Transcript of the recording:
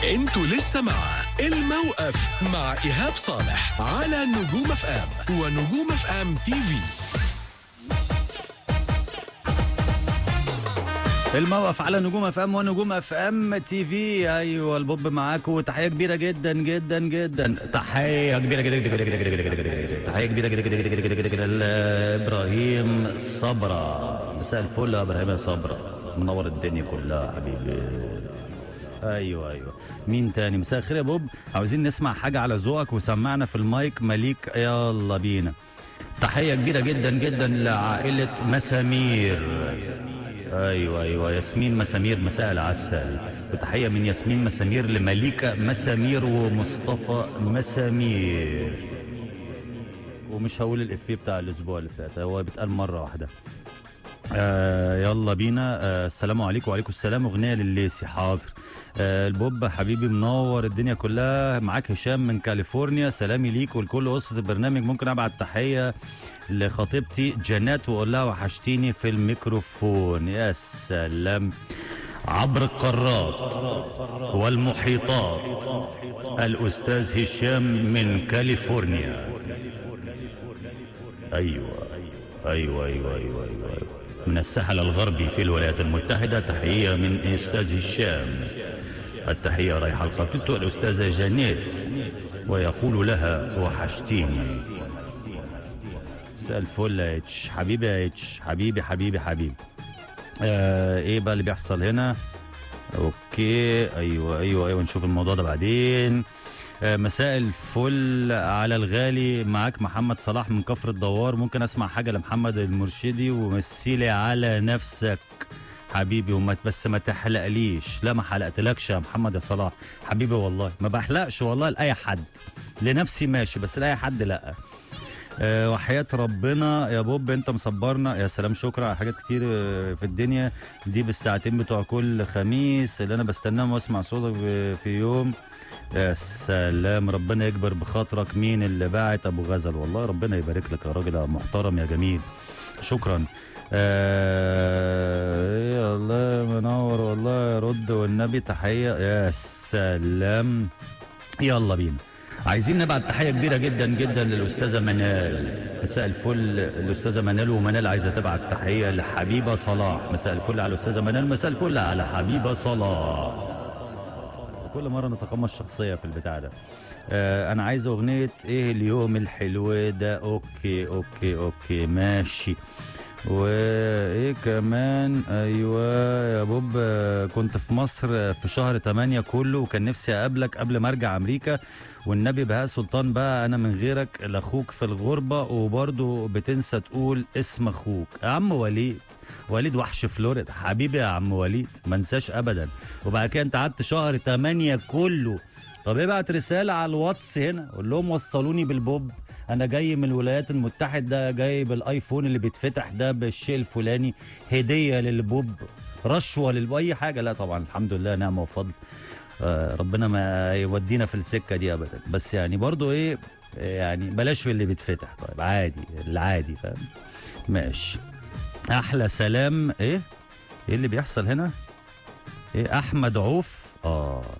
انتوا لسه مع الموقف مع ايهاب صالح على نجوم اف ام ونجوم اف ام تي في الموقف على نجوم اف ام ونجوم اف ام تي في ايوه البوب معاكم وتحيه كبيره جدا جدا جدا تحيه كبيره جدا جدا جدا جدا جدا جدا جدا تحيه كبيره جدا جدا جدا جدا جدا جدا لابراهيم صبرا مساء الفل يا ابراهيم يا صبرا منور الدنيا كلها حبيبي ايوه ايوه مين تاني مساء الخير يا بوب عاوزين نسمع حاجه على ذوقك وسمعنا في المايك مليك يلا بينا تحيه كبيره جدا جدا لعائله مسامير ايوه ايوه ياسمين مسامير مساء العسل وتحيه من ياسمين مسامير لمليكه مسامير ومصطفى مسامير ومش هقول الافيه بتاع الاسبوع اللي فات هو بيتقال مره واحده آه يلا بينا آه السلام عليكم وعليكم السلام اغنيه لليسي حاضر آه البوب حبيبي منور الدنيا كلها معاك هشام من كاليفورنيا سلامي ليك ولكل اسره البرنامج ممكن ابعت تحيه لخطيبتي جنات واقول لها وحشتيني في الميكروفون يا سلام عبر القارات والمحيطات الاستاذ هشام من كاليفورنيا ايوه ايوه ايوه ايوه ايوه, أيوة. من الساحل الغربي في الولايات المتحده تحيه من استاذ هشام التحيه رايحه لخطيبته الاستاذه جانيت ويقول لها وحشتيني مساء الفل يا اتش حبيبي يا اتش حبيبي حبيبي حبيبي آه ايه بقى اللي بيحصل هنا اوكي ايوه ايوه ايوه نشوف الموضوع ده بعدين آه مساء الفل على الغالي معاك محمد صلاح من كفر الدوار ممكن اسمع حاجه لمحمد المرشدي ومثلي على نفسك حبيبي وما بس ما تحلقليش لا ما حلقتلكش يا محمد يا صلاح حبيبي والله ما بحلقش والله لاي حد لنفسي ماشي بس لاي حد لا أه وحياة ربنا يا بوب انت مصبرنا يا سلام شكرا على حاجات كتير آه، في الدنيا دي بالساعتين بتوع كل خميس اللي انا بستناهم واسمع صوتك ب- في يوم يا سلام ربنا يكبر بخاطرك مين اللي باعت ابو غزل والله ربنا يبارك لك يا راجل يا محترم يا جميل شكرا آه يا الله منور والله رد والنبي تحيه يا سلام يلا بينا عايزين نبعت تحيه كبيره جدا جدا للاستاذه منال مساء الفل الاستاذه منال ومنال عايزه تبعت تحيه لحبيبه صلاح مساء الفل على الاستاذه منال مساء الفل على حبيبه صلاح كل مره نتقمص شخصيه في البتاع ده آه انا عايز اغنيه ايه اليوم الحلو ده اوكي اوكي اوكي ماشي وايه كمان ايوه يا بوب آه، كنت في مصر آه، في شهر 8 كله وكان نفسي اقابلك قبل ما ارجع امريكا والنبي بهاء سلطان بقى انا من غيرك لاخوك في الغربه وبرضه بتنسى تقول اسم اخوك يا عم وليد وليد وحش فلوريدا حبيبي يا عم وليد ما انساش ابدا وبعد كده انت قعدت شهر 8 كله طب ابعت رساله على الواتس هنا قول لهم وصلوني بالبوب انا جاي من الولايات المتحده جاي بالايفون اللي بيتفتح ده بالشيء الفلاني هديه للبوب رشوه للب اي حاجه لا طبعا الحمد لله نعمه وفضل آه ربنا ما يودينا في السكه دي ابدا بس يعني برضو ايه يعني بلاش في اللي بيتفتح طيب عادي العادي فاهم ماشي احلى سلام ايه ايه اللي بيحصل هنا ايه احمد عوف اه